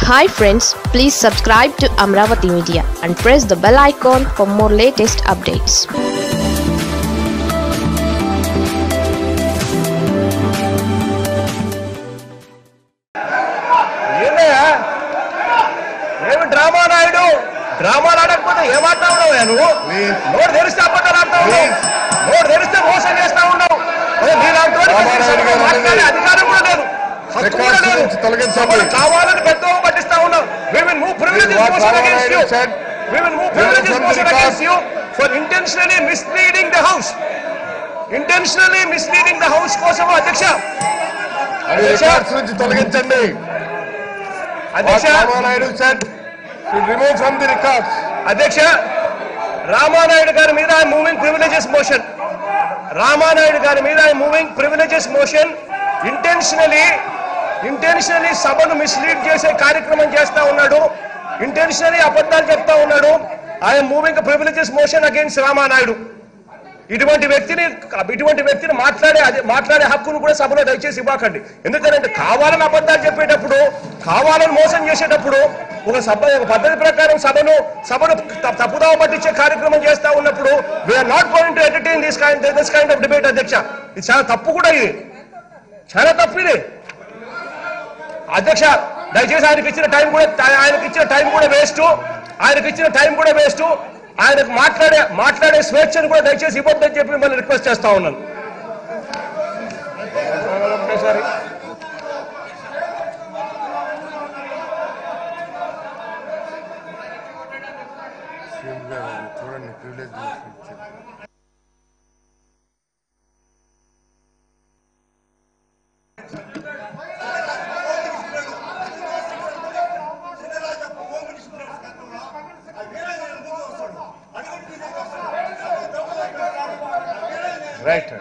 Hi friends please subscribe to Amaravati media and press the bell icon for more latest updates ఏమయ్యా ఏమి drama Naidu డ్రామాలు ఆడకపోతే ఏం ఆడుతా ఉన్నావు నువ్వు నోరు తెరిస్తే అబద్ధాలు ఆడుతా ఉన్నావు నోరు తెరిస్తే మోసం చేస్తా ఉన్నావు అదే నీలాంటి వాడికి రామారాయుడు గారు మాట్లాడే ఉండండి. అధికారం కూడా లేదు హక్కు కూడా రికార్డ్స్ లేదు నుంచి తొలగించండి. సభను కావాలని పెద్దగా పట్టిస్తా ఉన్నావు we will move privileges What motion against you Ramarayudu said, we will move we will privileges send the motion records. against you for intentionally misleading the house intentionally misleading the house కోసం అధ్యక్ష అది records నుంచి తొలగించండి what అధ్యక్ష Ramanaidu said should remove from the records అధ్యక్ష రామానాయుడు గారి మీద I moving privileges motion Ramanaidu గారి మీద I moving privileges motion intentionally intentionally సభను మిస్లీడ్ చేసే కార్యక్రమం చేస్తా ఉన్నాడు ఇంటెన్షనలీ అబద్ధాలు చెప్తా ఉన్నాడు I'm moving privileges motion against Ramanaidu ఇటువంటి వ్యక్తిని ఇటువంటి వ్యక్తిని మాట్లాడే అదే మాట్లాడే హక్కును కూడా సభలో దయచేసి ఇవ్వకండి ఎందుకంటే కావాలని అబద్ధాలు చెప్పేటప్పుడు కావాలని మోసం చేసేటప్పుడు ఒక సభ ఒక పద్ధతి ప్రకారం సభను సభను త- తప్పుదావ పట్టించే కార్యక్రమం చేస్తా ఉన్నప్పుడు we are not going to entertain this kind this kind of debate అధ్యక్ష ఇది చాలా తప్పు కూడా ఇది చాలా తప్పు ఇది అధ్యక్ష దయచేసి ఆయనకి ఇచ్చిన టైం కూడా ఆయనకి ఇచ్చిన టైం కూడా వేస్ట్ ఆయనకి ఇచ్చిన టైం కూడా వేస్ట్ ఆయనకు మాట్లాడే మాట్లాడే స్వేచ్ఛను కూడా దయచేసి ఇవ్వద్దని చెప్పి మిమ్మల్ని రిక్వెస్ట్ చేస్తా ఉన్నాను ఒకటేసారి చూడండి ప్రివిలేజ్ రైట్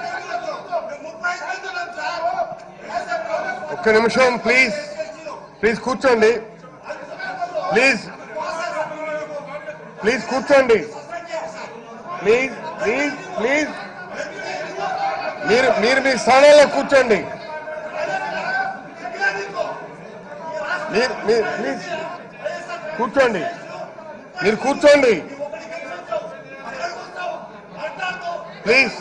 ఒక్క నిమిషం ప్లీజ్ ప్లీజ్ కూర్చోండి ప్లీజ్ ప్లీజ్ కూర్చోండి ప్లీజ్ ప్లీజ్ ప్లీజ్ మీరు మీరు మీ స్థానాల్లో కూర్చోండి మీరు మీరు ప్లీజ్ కూర్చోండి మీరు కూర్చోండి ప్లీజ్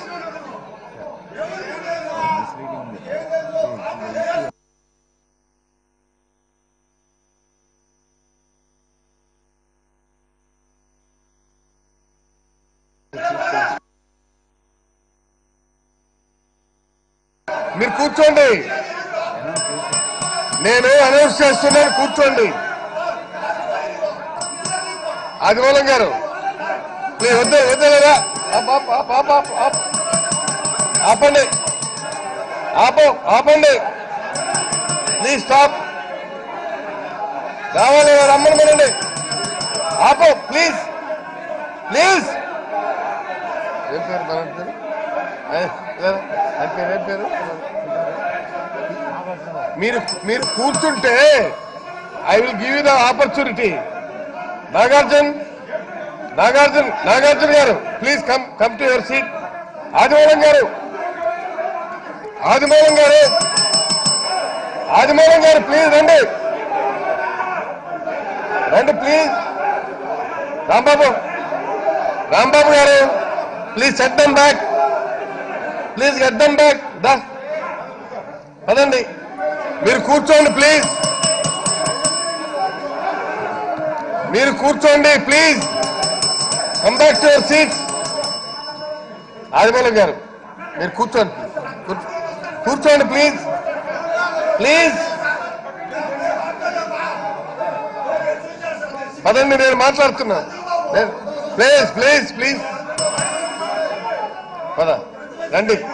మీరు కూర్చోండి నేను అనౌన్స్ చేస్తున్నాను కూర్చోండి ఆదిమూలం గారు ప్లీజ్ వద్దే వద్దే లేదా ఆప్, ఆప్, ఆప్, ఆప్, ఆప్, ఆప్. ఆపండి ఆపో ఆపండి ప్లీజ్ స్టాప్ రావాలి రమ్మని మనండి ఆపో ప్లీజ్ ప్లీజ్ ఏం పేరు మన పేరు ఏ, లేదా? ఆయన పేరు ఏం పేరు మీరు మీరు కూర్చుంటే I will give you the opportunity Nagarjun Nagarjun Nagarjun garu please come come to your seat Adimulam garu Adimulam garu Adimulam గారు ప్లీజ్ రండి రండి please Rambabu Rambabu garu please set them back please get them back దా పదండి మీరు కూర్చోండి ప్లీజ్ మీరు కూర్చోండి please come back to your seats Adimulam garu మీరు కూర్చోండి కూర్చో- కూర్చోండి ప్లీజ్ ప్లీజ్ పదండి నేను మాట్లాడుతున్నా నేను- ప్లీజ్ ప్లీజ్ ప్లీజ్ పద రండి